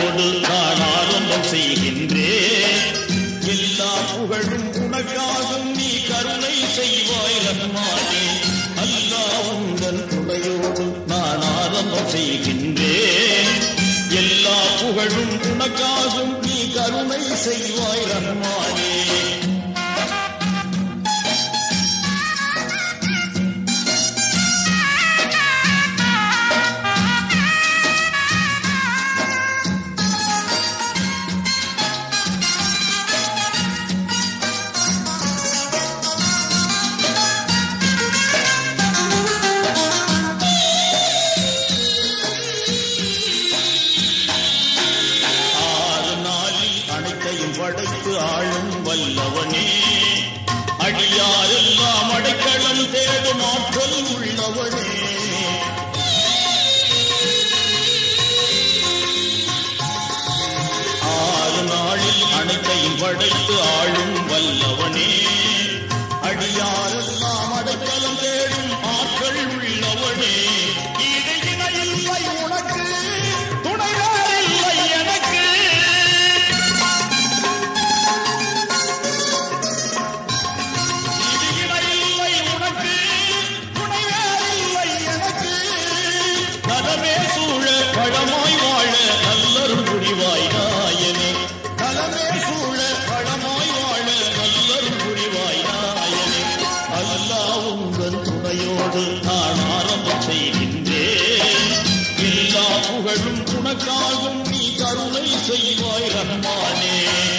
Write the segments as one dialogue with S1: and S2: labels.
S1: துணையோடு நான் ஆரம்பம் செய்கின்றேன் எல்லா புகழும் உனக்காகும் நீ கருணை செய்வாய் ரஹ்மானே அல்லாஹ் உந்தன் துணையோடு நான் ஆரம்பம் செய்கின்றேன் எல்லா புகழும் உனக்காகும் நீ கருணை செய்வாய் ரஹ்மானே ஆறு நாளில் அனைத்தையும் படைத்து ஆளும் வல்லவனே அடியாரெல்லாம் அடைக்கலம் தேடும் ஆற்றல் உள்ளவனே ஆறு நாளில் அனைத்தையும் படைத்து ஆளும் வல்லவனே அடியாரெல்லாம் அடைக்கலம் தேடும் ஆற்றல் உள்ளவனே ஈடு இணையில்லை உனக்கு துணையாரில்லை எனக்கு ஈடு இணையில்லை உனக்கு துணையாரில்லை எனக்கு நலமே சூழ பழமாய் வாழ நல்லருள் புரிவாய் நாயனே நலமே சூழ பழமாய் வாழ நல்லருள் புரிவாய் நாயனே அல்லாஹ் உங்கள் துணையோடு நான் ஆரம்பம் செய்கின்றேன் எல்லா புகழும் உனக்காகும் நீ கருணை செய்வாய் ரஹ்மானே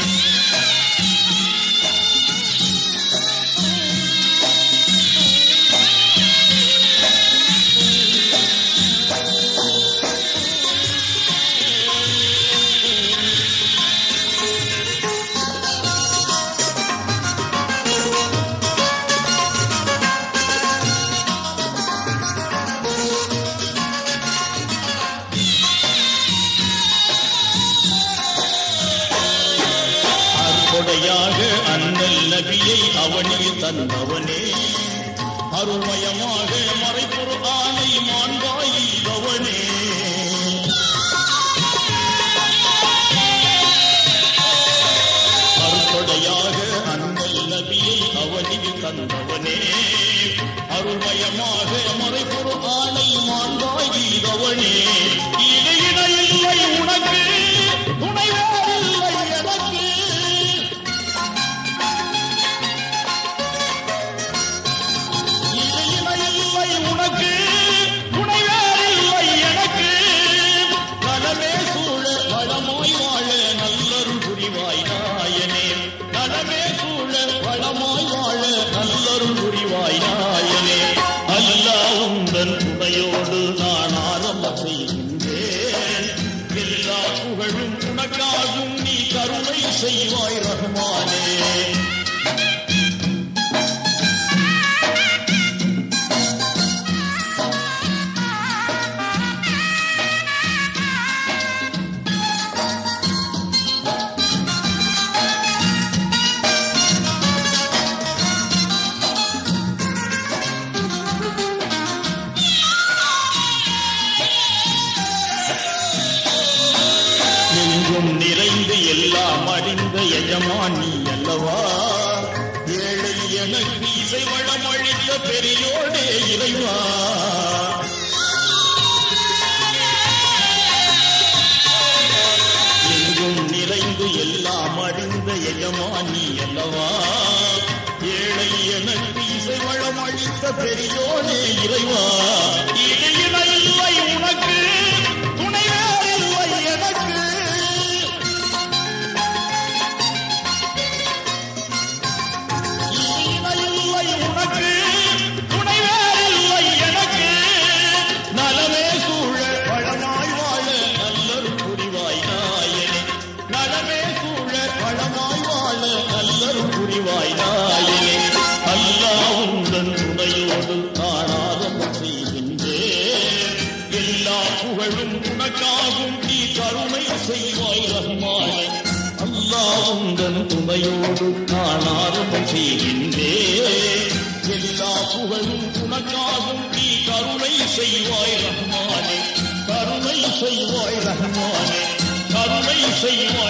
S1: அற்புடையாக அண்ணல் நபியை அவனில் தந்தவனே அருள்மயமாக மறைப்பொரு ஆணை மாண்பாயிதவனே அற்புடையாக அண்ணல் நபியை அவனில் தந்தவனே அருள்மயமாக மறைப்பொரு ஆணை மாண்பாயிதவனே இணை இணையில்லை உனக்கு துணைவாரில்லை எனக்கு இணையில்லை உனக்கு துணையாரில்லை எனக்கு நலமே சூழ வளமாய் வாழ நல்லருள் புரிவாய் நாயனே நலமே சூழ வளமாய் வாழ நல்லருள் புரிவாய் நாயனே அல்லாஹ் உந்தன் துணையோடு நான் ஆரம்பம் செய்கின்றேன் எல்லா புகழும் உனக்காகும் நீ கருணை செய்வாய் ரஹ்மானே எங்கும் நிறைந்து எல்லாம் அறிந்த எஜமானி அல்லவா ஏழை எனக்கு இசை வளம் அளித்த பெரியோடே இறைவா எங்கும் நிறைந்து எல்லாம் அறிந்த எஜமானி அல்லவா ஏழை எனக்கு இசை வளம் அளித்த பெரியோனே இறைவா இடையிலை உனக்கு துணையாரில்லை எனக்கு இணையில்லை உனக்கு துணையாரில்லை எனக்கு நலமே சூழ பழமாய் வாழ நல்லருள் புரிவாய் நாயனே நலமே சூழ பழமாய் வாழ நல்லருள் புரிவாய் நாயனே அல்லாஹ் உந்தன் துணையோடு நான் ஆரம்பம் செய்கின்றேன் எல்லா புகழும் உனக்காகும் நீ கருணை செய்வாய் ரஹ்மானே அல்லாஹ் உந்தன் துணையோடு நான் ஆரம்பம் செய்கின்றேன் எல்லா புகழும் உனக்காகும் நீ கருணை செய்வாய் ரஹ்மானே கருணை செய்வாய் ரஹ்மானே கருணை செய்யும்